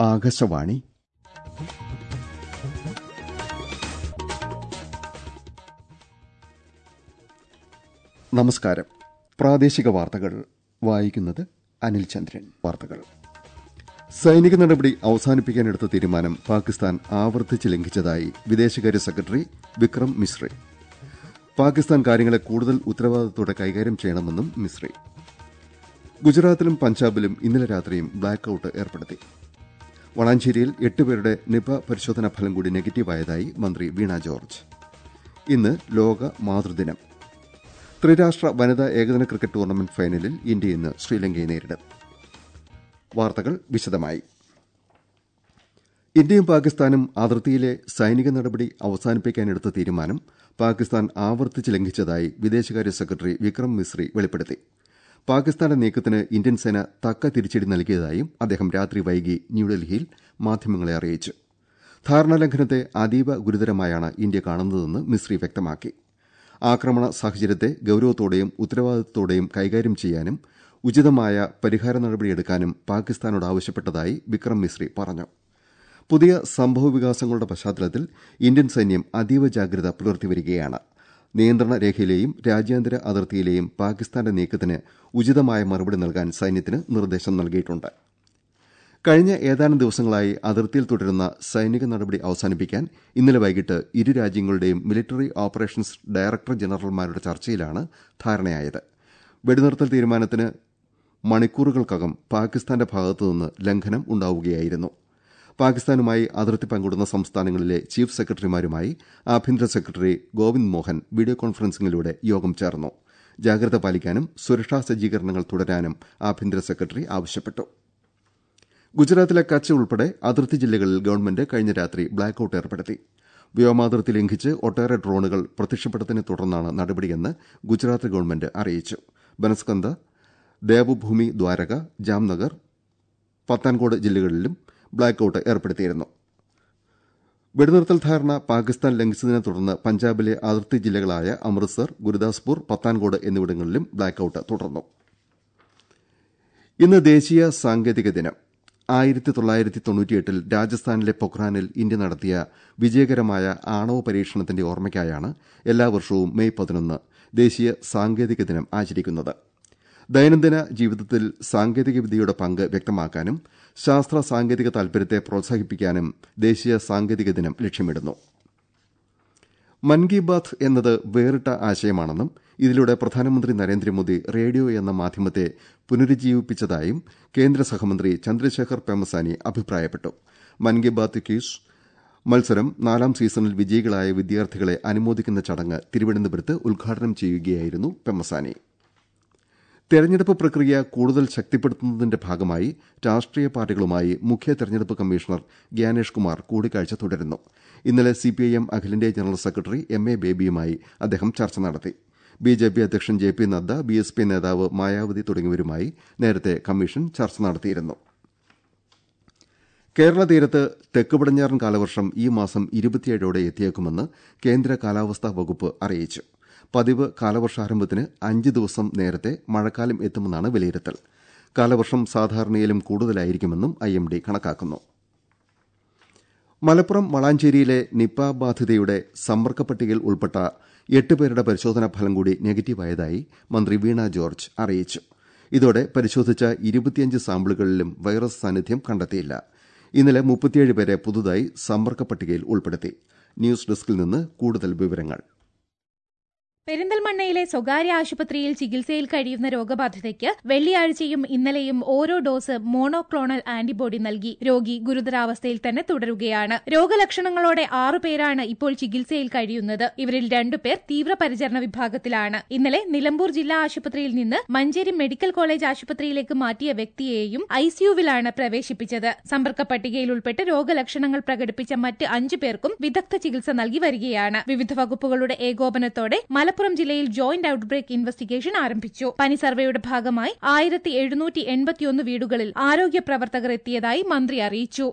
ആകാശവാണി നമസ്കാരം പ്രാദേശിക വാർത്തകൾ വായിക്കുന്നത് അനിൽ ചന്ദ്രൻ വാർത്തകൾ സൈനിക നടപടി അവസാനിപ്പിക്കാനെടുത്ത തീരുമാനം പാകിസ്ഥാൻ ആവർത്തിച്ച് ലംഘിച്ചതായി വിദേശകാര്യ സെക്രട്ടറി വിക്രം മിശ്രി പാകിസ്ഥാൻ കാര്യങ്ങളെ കൂടുതൽ ഉത്തരവാദിത്തത്തോടെ കൈകാര്യം ചെയ്യണമെന്നും മിശ്രി ഗുജറാത്തിലും പഞ്ചാബിലും ഇന്നലെ രാത്രിയും ബ്ലാക്ക് ഔട്ട് ഏർപ്പെടുത്തി വളാഞ്ചേരിയിൽ എട്ടുപേരുടെ നിപ പരിശോധനാ ഫലം കൂടി നെഗറ്റീവായതായി മന്ത്രി വീണ ജോർജ് ഇന്ന് ലോക മാതൃദിനം ത്രിരാഷ്ട്ര വനിതാ ഏകദിന ക്രിക്കറ്റ് ടൂർണമെന്റ് ഫൈനലിൽ ഇന്ത്യ ഇന്ന് ശ്രീലങ്കയെ നേരിടും വാർത്തകൾ വിശദമായി ഇന്ത്യയും പാകിസ്ഥാനും അതിർത്തിയിലെ സൈനിക നടപടി അവസാനിപ്പിക്കാനെടുത്ത തീരുമാനം പാകിസ്ഥാൻ ആവർത്തിച്ച് ലംഘിച്ചതായി വിദേശകാര്യ സെക്രട്ടറി വിക്രം മിശ്രി വെളിപ്പെടുത്തി പാകിസ്ഥാന്റെ നീക്കത്തിന് ഇന്ത്യൻ സേന തക്ക തിരിച്ചടി നൽകിയതായും അദ്ദേഹം രാത്രി വൈകി ന്യൂഡൽഹിയിൽ മാധ്യമങ്ങളെ അറിയിച്ചു ധാരണാലംഘനത്തെ അതീവ ഗുരുതരമായാണ് ഇന്ത്യ കാണുന്നതെന്ന് മിശ്രി വ്യക്തമാക്കി ആക്രമണ സാഹചര്യത്തെ ഗൌരവത്തോടെയും ഉത്തരവാദിത്തത്തോടെയും കൈകാര്യം ചെയ്യാനും ഉചിതമായ പരിഹാര നടപടിയെടുക്കാനും പാകിസ്ഥാനോട് ആവശ്യപ്പെട്ടതായി വിക്രം മിശ്രി പറഞ്ഞു പുതിയ സംഭവവികാസങ്ങളുടെ പശ്ചാത്തലത്തിൽ ഇന്ത്യൻ സൈന്യം അതീവ ജാഗ്രത പുലർത്തിവരികയാണ് നിയന്ത്രണ രേഖയിലെയും രാജ്യാന്തര അതിർത്തിയിലെയും പാകിസ്ഥാന്റെ നീക്കത്തിന് ഉചിതമായ മറുപടി നൽകാൻ സൈന്യത്തിന് നിർദ്ദേശം നൽകിയിട്ടുണ്ട് കഴിഞ്ഞ ഏതാനും ദിവസങ്ങളായി അതിർത്തിയിൽ തുടരുന്ന സൈനിക നടപടി അവസാനിപ്പിക്കാൻ ഇന്നലെ വൈകിട്ട് ഇരു രാജ്യങ്ങളുടെയും മിലിറ്ററി ഓപ്പറേഷൻസ് ഡയറക്ടർ ജനറൽമാരുടെ ചർച്ചയിലാണ് ധാരണയായത് വെടിനിർത്തൽ തീരുമാനത്തിന് മണിക്കൂറുകൾക്കകം പാകിസ്ഥാന്റെ ഭാഗത്തുനിന്ന് ലംഘനം ഉണ്ടാവുകയായിരുന്നു പാകിസ്ഥാനുമായി അതിർത്തി പങ്കിടുന്ന സംസ്ഥാനങ്ങളിലെ ചീഫ് സെക്രട്ടറിമാരുമായി ആഭ്യന്തര സെക്രട്ടറി ഗോവിന്ദ് മോഹൻ വീഡിയോ കോൺഫറൻസിംഗിലൂടെ യോഗം ചേർന്നു ജാഗ്രത പാലിക്കാനും സുരക്ഷാ സജ്ജീകരണങ്ങൾ തുടരാനും ആഭ്യന്തര സെക്രട്ടറി ആവശ്യപ്പെട്ടു ഗുജറാത്തിലെ കച്ച് ഉൾപ്പെടെ അതിർത്തി ജില്ലകളിൽ ഗവൺമെന്റ് കഴിഞ്ഞ രാത്രി ബ്ലാക്ക് ഔട്ട് ഏർപ്പെടുത്തി വ്യോമാതിർത്തി ലംഘിച്ച് ഒട്ടേറെ ഡ്രോണുകൾ പ്രത്യക്ഷപ്പെട്ടതിനെ തുടർന്നാണ് നടപടിയെന്ന് ഗുജറാത്ത് ഗവൺമെന്റ് അറിയിച്ചു ബനസ്കന്ത ദേവഭൂമി ദ്വാരക ജാംനഗർ പത്താൻകോട് ജില്ലകളിലും ബ്ലാക്ക് ഔട്ട് ഏർപ്പെടുത്തിയിരുന്നു വെടിനിർത്തൽ ധാരണ പാകിസ്ഥാൻ ലംഘിച്ചതിനെ തുടർന്ന് പഞ്ചാബിലെ അതിർത്തി ജില്ലകളായ അമൃത്സർ ഗുരുദാസ്പൂർ പത്താൻകോട് എന്നിവിടങ്ങളിലും ബ്ലാക്ക് ഔട്ട് തുടർന്നു ഇന്ന് ദേശീയ സാങ്കേതിക ദിനം ആയിരത്തി തൊള്ളായിരത്തി തൊണ്ണൂറ്റിയെട്ടിൽ രാജസ്ഥാനിലെ പൊഖ്റാനിൽ ഇന്ത്യ നടത്തിയ വിജയകരമായ ആണവ പരീക്ഷണത്തിന്റെ ഓർമ്മയ്ക്കായാണ് എല്ലാ വർഷവും മെയ് പതിനൊന്ന് ദേശീയ സാങ്കേതിക ദിനം ആചരിക്കുന്നത് ദൈനംദിന ജീവിതത്തിൽ സാങ്കേതികവിദ്യയുടെ പങ്ക് വ്യക്തമാക്കാനും ശാസ്ത്ര സാങ്കേതിക താൽപര്യത്തെ പ്രോത്സാഹിപ്പിക്കാനും ദേശീയ സാങ്കേതിക ദിനം ലക്ഷ്യമിടുന്നു മൻ കി ബാത്ത് എന്നത് വേറിട്ട ആശയമാണെന്നും ഇതിലൂടെ പ്രധാനമന്ത്രി നരേന്ദ്രമോദി റേഡിയോ എന്ന മാധ്യമത്തെ പുനരുജ്ജീവിപ്പിച്ചതായും കേന്ദ്ര സഹമന്ത്രി ചന്ദ്രശേഖർ പെമസാനി അഭിപ്രായപ്പെട്ടു മൻ കി ബാത്ത് ക്യൂസ് മത്സരം നാലാം സീസണിൽ വിജയികളായ വിദ്യാർത്ഥികളെ അനുമോദിക്കുന്ന ചടങ്ങ് തിരുവനന്തപുരത്ത് ഉദ്ഘാടനം ചെയ്യുകയായിരുന്നു പെമസാനി തെരഞ്ഞെടുപ്പ് പ്രക്രിയ കൂടുതൽ ശക്തിപ്പെടുത്തുന്നതിന്റെ ഭാഗമായി രാഷ്ട്രീയ പാർട്ടികളുമായി മുഖ്യ തെരഞ്ഞെടുപ്പ് കമ്മീഷണർ ഗ്യാനേഷ് കുമാർ കൂടിക്കാഴ്ച തുടരുന്നു ഇന്നലെ സിപിഐഎം അഖിലേന്ത്യാ ജനറൽ സെക്രട്ടറി എം എ ബേബിയുമായി അദ്ദേഹം ചർച്ച നടത്തി ബിജെപി അധ്യക്ഷൻ ജെ പി നദ്ദ ബിഎസ്പി നേതാവ് മായാവതി തുടങ്ങിയവരുമായി നേരത്തെ കമ്മീഷൻ ചർച്ച നടത്തിയിരുന്നു കേരള തീരത്ത് തെക്ക് പടിഞ്ഞാറൻ കാലവർഷം ഈ മാസം ഇരുപത്തിയേഴോടെ എത്തിയേക്കുമെന്ന് കേന്ദ്ര കാലാവസ്ഥാ വകുപ്പ് അറിയിച്ചു പതിവ് കാലവർഷാരംഭത്തിന് അഞ്ച് ദിവസം നേരത്തെ മഴക്കാലം എത്തുമെന്നാണ് വിലയിരുത്തൽ കാലവർഷം സാധാരണയിലും കൂടുതലായിരിക്കുമെന്നും ഐ എം ഡി കണക്കാക്കുന്നു മലപ്പുറം വളാഞ്ചേരിയിലെ നിപ ബാധിതയുടെ സമ്പർക്ക പട്ടികയിൽ ഉൾപ്പെട്ട എട്ട് പേരുടെ പരിശോധനാ ഫലം കൂടി നെഗറ്റീവായതായി മന്ത്രി വീണ ജോർജ് അറിയിച്ചു ഇതോടെ പരിശോധിച്ച ഇരുപത്തിയഞ്ച് സാമ്പിളുകളിലും വൈറസ് സാന്നിധ്യം കണ്ടെത്തിയില്ല ഇന്നലെ മുപ്പത്തിയേഴ് പേരെ പുതുതായി സമ്പർക്ക പട്ടികയിൽ ഉൾപ്പെടുത്തി ന്യൂസ് ഡെസ്കിൽ നിന്ന് കൂടുതൽ വിവരങ്ങൾ പെരിന്തൽമണ്ണയിലെ സ്വകാര്യ ആശുപത്രിയിൽ ചികിത്സയിൽ കഴിയുന്ന രോഗബാധിതയ്ക്ക് വെള്ളിയാഴ്ചയും ഇന്നലെയും ഓരോ ഡോസ് മോണോക്ലോണൽ ആന്റിബോഡി നൽകി രോഗി ഗുരുതരാവസ്ഥയിൽ തന്നെ തുടരുകയാണ് രോഗലക്ഷണങ്ങളോടെ ആറുപേരാണ് ഇപ്പോൾ ചികിത്സയിൽ കഴിയുന്നത് ഇവരിൽ രണ്ടുപേർ തീവ്രപരിചരണ വിഭാഗത്തിലാണ് ഇന്നലെ നിലമ്പൂർ ജില്ലാ ആശുപത്രിയിൽ നിന്ന് മഞ്ചേരി മെഡിക്കൽ കോളേജ് ആശുപത്രിയിലേക്ക് മാറ്റിയ വ്യക്തിയെയും ഐസിയുവിലാണ് പ്രവേശിപ്പിച്ചത് സമ്പർക്ക പട്ടികയിൽ ഉൾപ്പെട്ട് രോഗലക്ഷണങ്ങൾ പ്രകടിപ്പിച്ച മറ്റ് അഞ്ചു പേർക്കും വിദഗ്ധ ചികിത്സ നൽകി വരികയാണ് വിവിധ വകുപ്പുകളുടെ ഏകോപനത്തോടെ മലപ്പുറം ജില്ലയിൽ ജോയിന്റ് ഔട്ട്ബ്രേക്ക് ഇൻവെസ്റ്റിഗേഷൻ ആരംഭിച്ചു പനി സർവേയുടെ ഭാഗമായി ആയിരത്തി എഴുന്നൂറ്റി എൺപത്തിയൊന്ന് വീടുകളിൽ ആരോഗ്യ പ്രവർത്തകർ എത്തിയതായി മന്ത്രി അറിയിച്ചു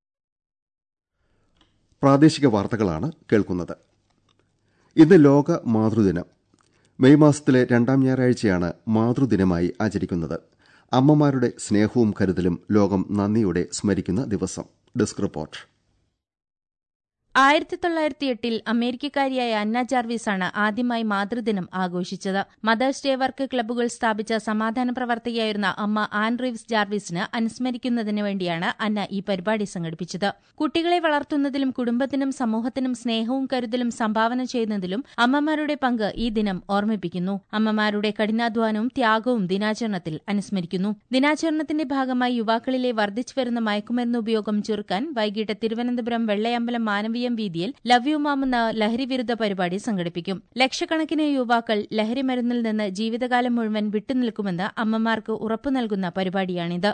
പ്രാദേശിക വാർത്തകളാണ് കേൾക്കുന്നത് ഇന്ന് ലോക മാതൃദിനം മെയ് മാസത്തിലെ രണ്ടാം ഞായറാഴ്ചയാണ് മാതൃദിനമായി ആചരിക്കുന്നത് അമ്മമാരുടെ സ്നേഹവും കരുതലും ലോകം നന്ദിയോടെ സ്മരിക്കുന്ന ദിവസം ഡെസ്ക് റിപ്പോർട്ട് ആയിരത്തി തൊള്ളായിരത്തി എട്ടിൽ അമേരിക്കക്കാരിയായ അന്ന ജാർവിസാണ് ആദ്യമായി മാതൃദിനം ആഘോഷിച്ചത് മദേഴ്സ് ഡേ വർക്ക് ക്ലബ്ബുകൾ സ്ഥാപിച്ച സമാധാന പ്രവർത്തകയായിരുന്ന അമ്മ ആൻ റിവ്സ് ജാർവിസിന് അനുസ്മരിക്കുന്നതിന് വേണ്ടിയാണ് അന്ന ഈ പരിപാടി സംഘടിപ്പിച്ചത് കുട്ടികളെ വളർത്തുന്നതിലും കുടുംബത്തിനും സമൂഹത്തിനും സ്നേഹവും കരുതലും സംഭാവന ചെയ്യുന്നതിലും അമ്മമാരുടെ പങ്ക് ഈ ദിനം ഓർമ്മിപ്പിക്കുന്നു അമ്മമാരുടെ കഠിനാധ്വാനവും ത്യാഗവും ദിനാചരണത്തിൽ അനുസ്മരിക്കുന്നു ദിനാചരണത്തിന്റെ ഭാഗമായി യുവാക്കളിലെ വർദ്ധിച്ചുവരുന്ന മയക്കുമരുന്ന് ഉപയോഗം ചെറുക്കാൻ വൈകിട്ട് തിരുവനന്തപുരം വെള്ളയമ്പലം മാനവീയ വീതിയിൽ ലവ് യു മാം എന്ന ലഹരിവിരുദ്ധ പരിപാടി സംഘടിപ്പിക്കും ലക്ഷക്കണക്കിന് യുവാക്കൾ ലഹരിമരുന്നിൽ നിന്ന് ജീവിതകാലം മുഴുവൻ വിട്ടുനിൽക്കുമെന്ന് അമ്മമാർക്ക് ഉറപ്പു നൽകുന്ന പരിപാടിയാണിത്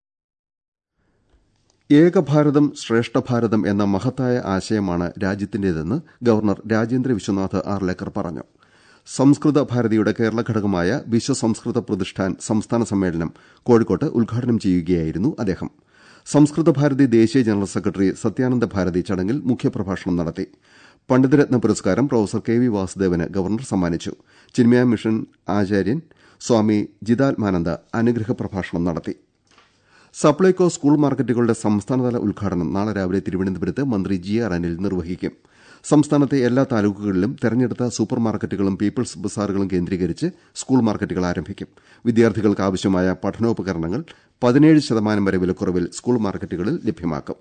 ഏകഭാരതം ശ്രേഷ്ഠഭാരതം എന്ന മഹത്തായ ആശയമാണ് രാജ്യത്തിന്റേതെന്ന് ഗവർണർ രാജേന്ദ്ര വിശ്വനാഥ് ആർലേക്കർ പറഞ്ഞു സംസ്കൃത ഭാരതിയുടെ കേരള ഘടകമായ വിശ്വസംസ്കൃത പ്രതിഷ്ഠാൻ സംസ്ഥാന സമ്മേളനം കോഴിക്കോട്ട് ഉദ്ഘാടനം ചെയ്യുകയായിരുന്നു അദ്ദേഹം സംസ്കൃത ഭാരതി ദേശീയ ജനറൽ സെക്രട്ടറി സത്യാനന്ദ ഭാരതി ചടങ്ങിൽ മുഖ്യപ്രഭാഷണം നടത്തി പണ്ഡിതരത്ന പുരസ്കാരം പ്രൊഫസർ കെ വി വാസുദേവന് ഗവർണർ സമ്മാനിച്ചു ചിന്മയ മിഷൻ ആചാര്യൻ സ്വാമി ജിതാത്മാനന്ദ അനുഗ്രഹ പ്രഭാഷണം നടത്തി സപ്ലൈകോ സ്കൂൾ മാർക്കറ്റുകളുടെ സംസ്ഥാനതല ഉദ്ഘാടനം നാളെ രാവിലെ തിരുവനന്തപുരത്ത് മന്ത്രി ജി ആർ അനിൽ നിർവഹിക്കും സംസ്ഥാനത്തെ എല്ലാ താലൂക്കുകളിലും തെരഞ്ഞെടുത്ത സൂപ്പർ മാർക്കറ്റുകളും പീപ്പിൾസ് ബസാറുകളും കേന്ദ്രീകരിച്ച് സ്കൂൾ മാർക്കറ്റുകൾ ആരംഭിക്കും വിദ്യാർത്ഥികൾക്ക് ആവശ്യമായ പഠനോപകരണങ്ങൾ പതിനേഴ് ശതമാനം വരെ വിലക്കുറവിൽ സ്കൂൾ മാർക്കറ്റുകളിൽ ലഭ്യമാക്കും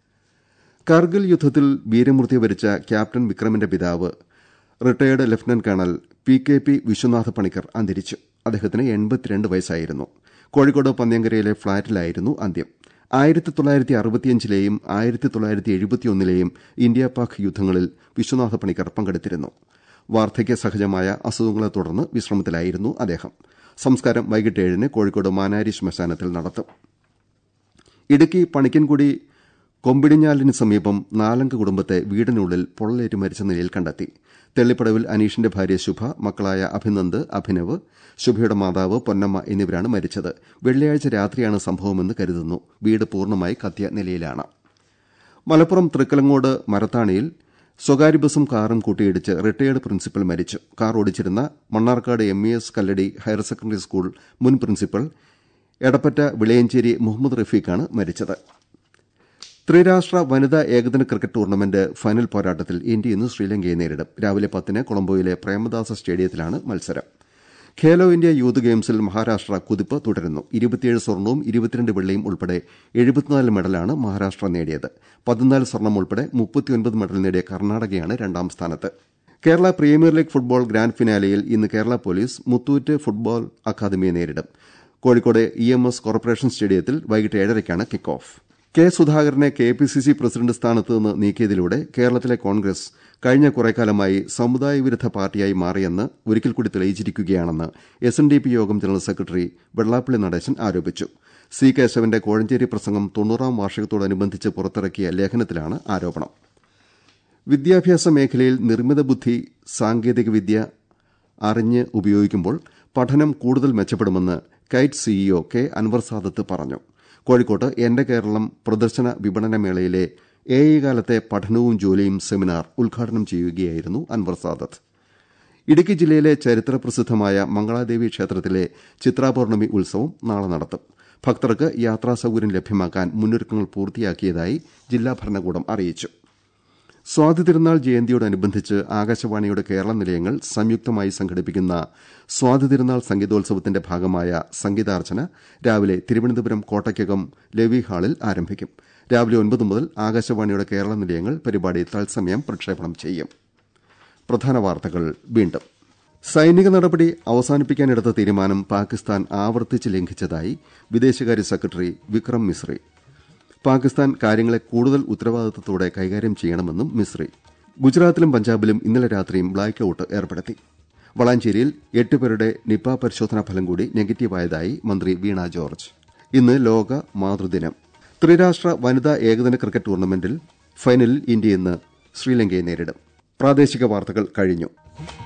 കാർഗിൽ യുദ്ധത്തിൽ വീരമൃത്യു വരിച്ച ക്യാപ്റ്റൻ വിക്രമിന്റെ പിതാവ് retired lieutenant colonel P K P Viswanatha Panicker അന്തരിച്ചു അദ്ദേഹത്തിന് എൺപത്തിരണ്ട് വയസ്സായിരുന്നു കോഴിക്കോട് പന്ന്യങ്കരയിലെ ഫ്ളാറ്റിലായിരുന്നു അന്ത്യം ആയിരത്തി തൊള്ളായിരത്തി അറുപത്തിയഞ്ചിലെയും ആയിരത്തി തൊള്ളായിരത്തി എഴുപത്തിയൊന്നിലെയും ഇന്ത്യ പാക് യുദ്ധങ്ങളിൽ വിശ്വനാഥ പണിക്കർ പങ്കെടുത്തിരുന്നു വാർദ്ധക്യ സഹജമായ അസുഖങ്ങളെ തുടർന്ന് വിശ്രമത്തിലായിരുന്നു അദ്ദേഹം സംസ്കാരം വൈകിട്ട് ഏഴിന് കോഴിക്കോട് മാനാരി ശ്മശാനത്തിൽ നടത്തും ഇടുക്കി പണിക്കൻകുടി കൊമ്പിടിഞ്ഞാലിന് സമീപം നാലംഗ കുടുംബത്തെ വീടിനുള്ളിൽ പൊള്ളലേറ്റ് മരിച്ച നിലയിൽ കണ്ടെത്തി തെള്ളിപ്പടവിൽ അനീഷിന്റെ ഭാര്യ ശുഭ മക്കളായ അഭിനന്ദ് അഭിനവ് ശുഭയുടെ മാതാവ് പൊന്നമ്മ എന്നിവരാണ് മരിച്ചത് വെള്ളിയാഴ്ച രാത്രിയാണ് സംഭവമെന്ന് കരുതുന്നു വീട് പൂർണ്ണമായി കത്തിയ നിലയിലാണ് മലപ്പുറം തൃക്കലങ്ങോട് മരത്താണിയിൽ സ്വകാര്യ ബസും കാറും കൂട്ടിയിടിച്ച് റിട്ടയേർഡ് പ്രിൻസിപ്പൽ മരിച്ചു കാർ ഓടിച്ചിരുന്ന Mannarkkad M E S Kalladi higher secondary school മുൻ പ്രിൻസിപ്പൽ എടപ്പറ്റ വിളയഞ്ചേരി മുഹമ്മദ് റഫീഖാണ് മരിച്ചത് ത്രിരാഷ്ട്ര വനിതാ ഏകദിന ക്രിക്കറ്റ് ടൂർണമെന്റ് ഫൈനൽ പോരാട്ടത്തിൽ ഇന്ത്യ ഇന്ന് ശ്രീലങ്കയെ നേരിടും രാവിലെ പത്തിന് കൊളംബോയിലെ പ്രേമദാസ സ്റ്റേഡിയത്തിലാണ് മത്സരം ഖേലോ ഇന്ത്യ യൂത്ത് ഗെയിംസിൽ മഹാരാഷ്ട്ര കുതിപ്പ് തുടരുന്നു ഇരുപത്തിയേഴ് സ്വർണവും ഇരുപത്തിരണ്ട് വെള്ളിയും ഉൾപ്പെടെ എഴുപത്തിനാല് മെഡലാണ് മഹാരാഷ്ട്ര നേടിയത് പതിനാല് സ്വർണം ഉൾപ്പെടെ മുപ്പത്തിയൊൻപത് മെഡൽ നേടിയ കർണാടകയാണ് രണ്ടാം സ്ഥാനത്ത് Kerala premier league football grand ഫിനാലെയിൽ ഇന്ന് കേരള പോലീസ് മുത്തൂറ്റ് ഫുട്ബോൾ അക്കാദമിയെ നേരിടും Kozhikode E M S corporation സ്റ്റേഡിയത്തിൽ വൈകിട്ട് ഏഴരയ്ക്കാണ് കിക്ക് ഓഫ് കെ സുധാകരനെ K P C C president സ്ഥാനത്ത് നിന്ന് നീക്കിയതിലൂടെ കേരളത്തിലെ കോൺഗ്രസ് കഴിഞ്ഞ കുറേക്കാലമായി സമുദായ വിരുദ്ധ പാർട്ടിയായി മാറിയെന്ന് ഒരിക്കൽ കൂടി തെളിയിച്ചിരിക്കുകയാണെന്ന് എസ് എൻ ഡി പി യോഗം ജനറൽ സെക്രട്ടറി വെള്ളാപ്പള്ളി നടേശൻ ആരോപിച്ചു സി കേശവന്റെ കോഴഞ്ചേരി പ്രസംഗം തൊണ്ണൂറാം വാർഷികത്തോടനുബന്ധിച്ച് പുറത്തിറക്കിയ ലേഖനത്തിലാണ് ആരോപണം വിദ്യാഭ്യാസ മേഖലയിൽ നിർമ്മിത ബുദ്ധി സാങ്കേതികവിദ്യ അറിഞ്ഞ് ഉപയോഗിക്കുമ്പോൾ പഠനം കൂടുതൽ മെച്ചപ്പെടുമെന്ന് Kite CEO K Anwar Sadath പറഞ്ഞു കോഴിക്കോട്ട് എന്റെ കേരളം പ്രദർശന വിപണന മേളയിലെ എ ഐ കാലത്തെ പഠനവും ജോലിയും സെമിനാർ ഉദ്ഘാടനം ചെയ്യുകയായിരുന്നു അൻവർ സാദത്ത് ഇടുക്കി ജില്ലയിലെ ചരിത്ര പ്രസിദ്ധമായ മംഗളാദേവി ക്ഷേത്രത്തിലെ ചിത്രാപൌർണമി ഉത്സവം നാളെ നടത്തും ഭക്തർക്ക് യാത്രാ സൌകര്യം ലഭ്യമാക്കാൻ മുന്നൊരുക്കങ്ങൾ പൂർത്തിയാക്കിയതായി ജില്ലാ ഭരണകൂടം അറിയിച്ചു സ്വാതി തിരുനാൾ ജയന്തിയോടനുബന്ധിച്ച് ആകാശവാണിയുടെ കേരള നിലയങ്ങൾ സംയുക്തമായി സംഘടിപ്പിക്കുന്ന സ്വാതി തിരുനാൾ സംഗീതോത്സവത്തിന്റെ ഭാഗമായ സംഗീതാർച്ചന രാവിലെ തിരുവനന്തപുരം കോട്ടയ്ക്കകം ലവി ഹാളിൽ ആരംഭിക്കും രാവിലെ ഒൻപത് മുതൽ ആകാശവാണിയുടെ കേരള നിലയങ്ങൾ പരിപാടി തത്സമയം പ്രക്ഷേപണം ചെയ്യും പ്രധാന വാർത്തകൾ വീണ്ടും സൈനിക നടപടി അവസാനിപ്പിക്കാനെടുത്ത തീരുമാനം പാകിസ്ഥാൻ ആവർത്തിച്ച് ലംഘിച്ചതായി വിദേശകാര്യ സെക്രട്ടറി വിക്രം മിശ്രി പാകിസ്ഥാൻ കാര്യങ്ങളെ കൂടുതൽ ഉത്തരവാദിത്തത്തോടെ കൈകാര്യം ചെയ്യണമെന്നും മിശ്രി ഗുജറാത്തിലും പഞ്ചാബിലും ഇന്നലെ രാത്രിയും ബ്ലാക്ക് ഔട്ട് ഏർപ്പെടുത്തി വളാഞ്ചേരിയിൽ എട്ടുപേരുടെ നിപ പരിശോധനാ ഫലം കൂടി നെഗറ്റീവായതായി മന്ത്രി വീണ ജോർജ് ഇന്ന് ലോക മാതൃദിനം ത്രിരാഷ്ട്ര വനിതാ ഏകദിന ക്രിക്കറ്റ് ടൂർണമെന്റിൽ ഫൈനലിൽ ഇന്ത്യ ഇന്ന് ശ്രീലങ്കയെ നേരിടും പ്രാദേശിക വാർത്തകൾ കഴിഞ്ഞു